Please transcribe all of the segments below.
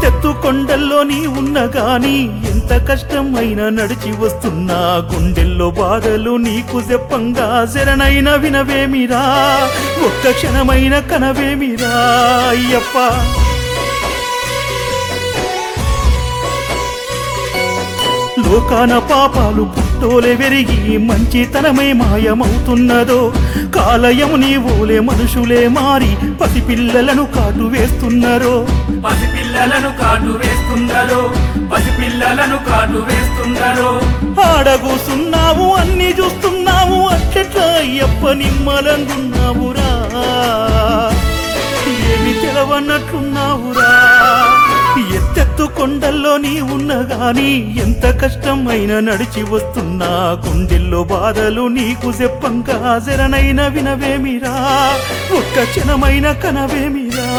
ఎత్తెత్తు కొండల్లో నీ ఉన్న గాని ఎంత కష్టమైనా నడిచి వస్తున్నా గుండెల్లో బాధలు నీకు చెప్పంగా శరణైన వినవేమిరా ఒక్క క్షణమైన కనవేమిరా అయ్యప్ప లోకాన పాపాలు పుట్టోలే వెరిగి మంచితనమై మాయమవుతున్నదో కాలయము నీ ఓలే మనుషులే మారి పసిపిల్లలను కాటు వేస్తున్నారో పసిపిల్లలను కాటు వేస్తున్నారో పసిపిల్లలను కాటు వేస్తున్నారో ఆడగూసున్నావు అన్ని చూస్తున్నావు అట్లెట్లా అయ్యప్ప నిమ్మలంగున్నావురా ఏమి తెలవన్నట్లున్నావురా ఎత్తెత్తు కొండల్లో నీ ఉన్న గాని ఎంత కష్టమైన నడిచి వస్తున్నా గుండెల్లో బాధలు నీకు చెప్పంగా శరణైన వినవేమిరా ఒక్క క్షణమైన కనవేమిరా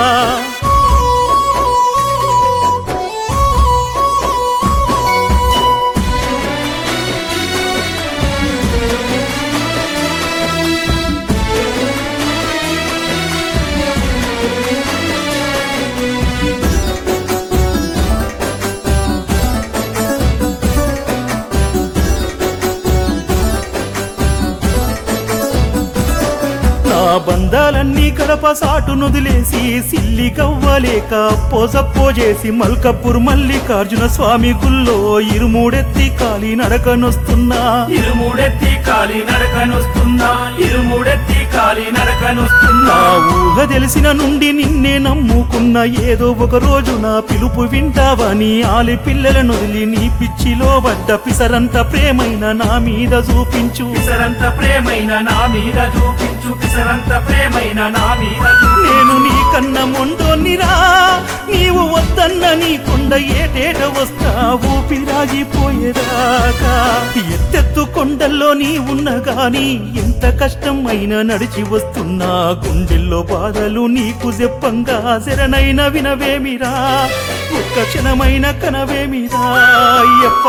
నా బంధాలన్నీ కడప సాటు నుదిలేసి సిల్లి కవ్వలేక పోసప్పో చేసి మల్కపూర్ మల్లికార్జున స్వామి గుల్లో ఇరుమూడెత్తి కాలి నడకనొస్తున్నా ఇరుముడెత్తి కాలి నడకనొస్తున్నా ఇరుముడెత్తి కాలి నడకనొస్తున్నా నా ఊహ తెలిసిన నుండి నిన్నే నమ్ముకున్న ఏదో ఒక రోజు నా పిలుపు వింటావని ఆలి పిల్లలను వదిలి నీ పిచ్చిలో పడ్డ పిసరంత ప్రేమైన నా మీద చూపించు పిసరంత ప్రేమైన నా మీద చూపించు పిసరంత ప్రేమైన నా మీద చూపించు నేను నీ కన్న మొండోనిరా నీవు వద్దన్న నీ కొండ ఏటేట వస్తావు పిరాగిపోయేదాకా ఎత్తెత్తు కొండల్లో నీ ఉన్న గాని ఎంత కష్టమైనా నడిచి వస్తున్నా గుండెల్లో బాధలు నీకు చెప్పంగా శరణైన వినవేమిరా ఒక్క క్షణమైన కనవేమిరా అయ్యప్ప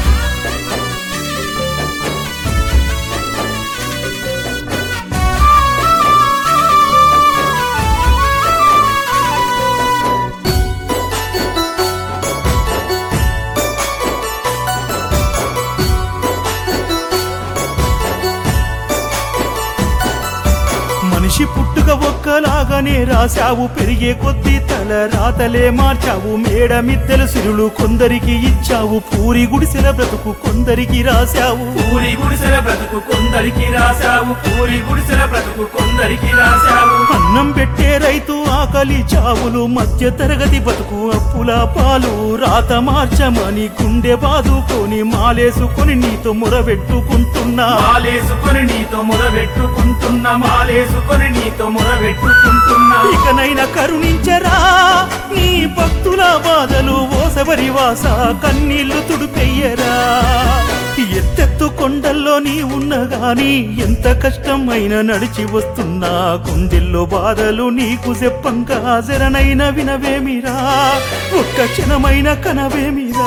మనిషి పుట్టుక ఒక్కలాగానే రాశావు పెరిగే కొద్దీ తల రాతలే మార్చావు మేడ మిద్దెలు సిరులు కొందరికి ఇచ్చావు పూరి గుడిసెల బ్రతుకు కొందరికి రాశావు పూరి గుడిసెల బ్రతుకు కొందరికి రాశావు పూరి గుడిసెల బ్రతుకు కొందరికి రాశావు అన్నం పెట్టే రైతు ఆకలి చావులు మధ్య తరగతి బతుకు అప్పుల పాలు రాత మార్చమని గుండె బాదుకొని మాలేసుకొని నీతో మొరబెట్టుకుంటున్నా మాలేసుకొని నీతో మొరబెట్టుకుంటున్నా మాలేసుకొని నీతో మొరబెట్టుకుంటున్నా ఇకనైనా కరుణించరా నీ భక్తుల బాధలు ఓ శబరివాస కన్నీళ్లు తుడిపెయ్యరా ఎత్తెత్తు కొండల్లో నీ ఉన్న గాని ఎంత కష్టమైన నడిచి వస్తున్నా గుండెల్లో బాధలు నీకు చెప్పంగా శరణైన వినవేమిరా ఒక్క క్షణమైన కనవేమిరా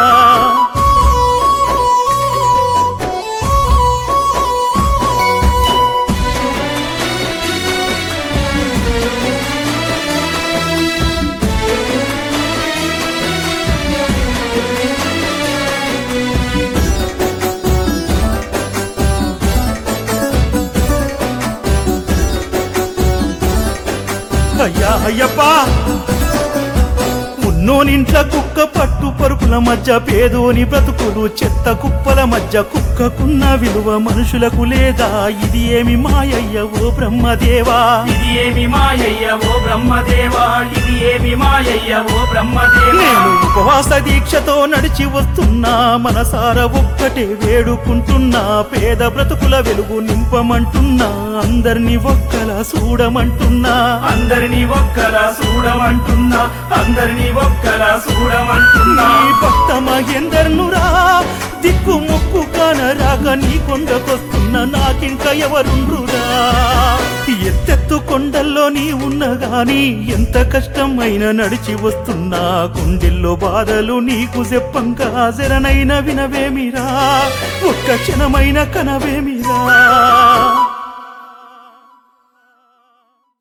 అయ్యా అయ్యప్పా ఉన్నోనింట్ల కుక్క పట్టు పరుపుల మధ్య పేదోని బ్రతుకులు చెత్త కుప్పల మధ్య కుక్కకున్న విలువ మనుషులకు లేదా ఇది ఏమి మాయయ్య ఓ బ్రహ్మదేవా ఇది ఏమి మాయయ్య ఓ బ్రహ్మదేవా ఇది ఏమి మాయయ్య ఓ బ్రహ్మదేవా నేను ఉపవాస దీక్షతో నడిచి వస్తున్నా మనసార ఒక్కటే వేడుకుంటున్నా పేద బ్రతుకుల వెలుగు నింపమంటున్నా అందరిని ఒక్కలా చూడమంటున్నా అందరినీ ఒక్కలా చూడమంటున్నా అందరినీ ఒక్కలా చూడమంటున్నా నీ భక్త మహేందర్నురా దిక్కు ముక్కు కానరాక నీ కొండకొస్తున్న నాకింక ఎవరుండ్రురా ఎత్తెత్తు కొండల్లో నీ ఉన్న గాని ఎంత కష్టమైన నడిచి వస్తున్నా గుండెల్లో బాధలు నీకు చెప్పంగా శరణైన వినవేమిరా ఒక్క క్షణమైన కనవేమిరా